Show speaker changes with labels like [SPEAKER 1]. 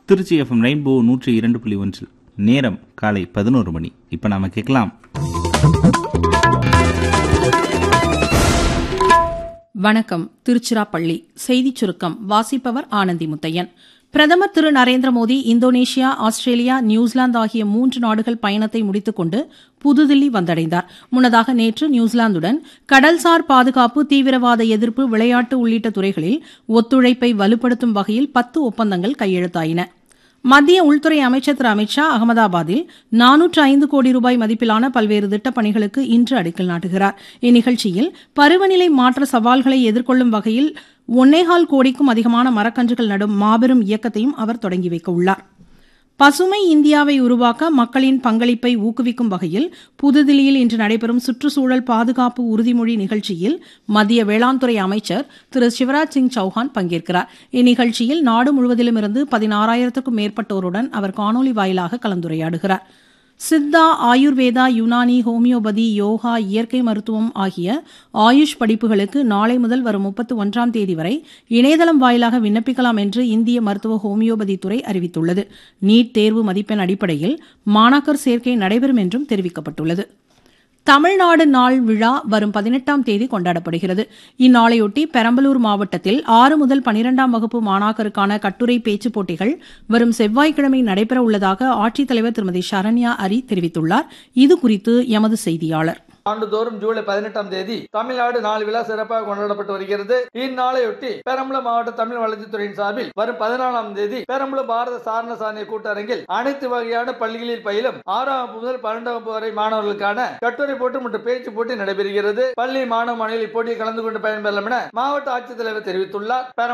[SPEAKER 1] Trichy FM rainbow நூற்றி இரண்டு புள்ளி ஒன்றில் நேரம் காலை பதினோரு மணி இப்போ நாம கேட்கலாம்
[SPEAKER 2] வணக்கம் திருச்சிராப்பள்ளி செய்திச் சுருக்கம் வாசிப்பவர் ஆனந்தி முத்தையன் பிரதமர் Thiru Narendra Modi Indonesia Australia New Zealand ஆகிய மூன்று நாடுகள் பயணத்தை முடித்துக் கொண்டு புதுதில்லி வந்தடைந்தார் முன்னதாக நேற்று நியூசிலாந்துடன் கடல்சார் பாதுகாப்பு தீவிரவாத எதிர்ப்பு விளையாட்டு உள்ளிட்ட துறைகளில் ஒத்துழைப்பை வலுப்படுத்தும் வகையில் பத்து ஒப்பந்தங்கள் கையெழுத்தாயின மத்திய உள்துறை அமைச்சர் திரு அமித்ஷா அகமதாபாத்தில் நானூற்று ஐந்து கோடி ரூபாய் மதிப்பிலான பல்வேறு திட்டப் பணிகளுக்கு இன்று அடிக்கல் நாட்டுகிறார் இந்நிகழ்ச்சியில் பருவநிலை மாற்ற சவால்களை எதிர்கொள்ளும் வகையில் ஒன்னேகால் கோடிக்கும் அதிகமான மரக்கன்றுகள் நடும் மாபெரும் இயக்கத்தையும் அவர் தொடங்கி வைக்க உள்ளார் பசுமை இந்தியாவை உருவாக்க மக்களின் பங்களிப்பை ஊக்குவிக்கும் வகையில் புதுதில்லியில் இன்று நடைபெறும் சுற்றுச்சூழல் பாதுகாப்பு உறுதிமொழி நிகழ்ச்சியில் மத்திய வேளாண் துறை அமைச்சர் திரு சிவராஜ் சிங் சௌஹான் பங்கேற்கிறார் இந்நிகழ்ச்சியில் நாடு முழுவதிலுமிருந்து பதினாறாயிரத்துக்கும் மேற்பட்டோருடன் அவர் காணொலி வாயிலாக கலந்துரையாடுகிறார் சித்தா ஆயுர்வேதா யுனானி ஹோமியோபதி யோகா இயற்கை மருத்துவம் ஆகிய ஆயுஷ் படிப்புகளுக்கு நாளை முதல் வரும் முப்பத்து ஒன்றாம் தேதி வரை இணையதளம் வாயிலாக விண்ணப்பிக்கலாம் என்று இந்திய மருத்துவ ஹோமியோபதி துறை அறிவித்துள்ளது நீட் தேர்வு மதிப்பெண் அடிப்படையில் மாணாக்கர் சேர்க்கை நடைபெறும் என்றும் தெரிவிக்கப்பட்டுள்ளது தமிழ்நாடு நாள் விழா வரும் பதினெட்டாம் தேதி கொண்டாடப்படுகிறது இந்நாளையொட்டி பெரம்பலூர் மாவட்டத்தில் ஆறு முதல் பனிரெண்டாம் வகுப்பு மாணாக்கருக்கான கட்டுரை பேச்சுப் போட்டிகள் வரும் செவ்வாய்க்கிழமை நடைபெற உள்ளதாக ஆட்சித்தலைவர் திருமதி சரண்யா அரி தெரிவித்துள்ளார் இதுகுறித்து எமது செய்தியாளர்
[SPEAKER 3] ஆண்டுதோறும் ஜூலை பதினெட்டாம் தேதி தமிழ்நாடு நாள் விழா சிறப்பாக கொண்டாடப்பட்டு வருகிறது இந்நாளையொட்டி பெரம்பலூர் மாவட்ட தமிழ் வளர்ச்சித்துறையின் சார்பில் வரும் பதினாலாம் தேதி பெரம்பலூர் பாரத சாரண சாதனை கூட்டரங்கில் அனைத்து வகையான பள்ளிகளில் பயிலும் ஆறாம் வகுப்பு முதல் பன்னெண்டாம் வகுப்பு வரை மாணவர்களுக்கான கட்டுரை போட்டி மற்றும் பேச்சு போட்டி நடைபெறுகிறது பள்ளி மாணவ மாணவிகள் இப்போட்டியில் கலந்து கொண்டு பயன்பெறலாம் என மாவட்ட ஆட்சித்தலைவர் தெரிவித்துள்ளார்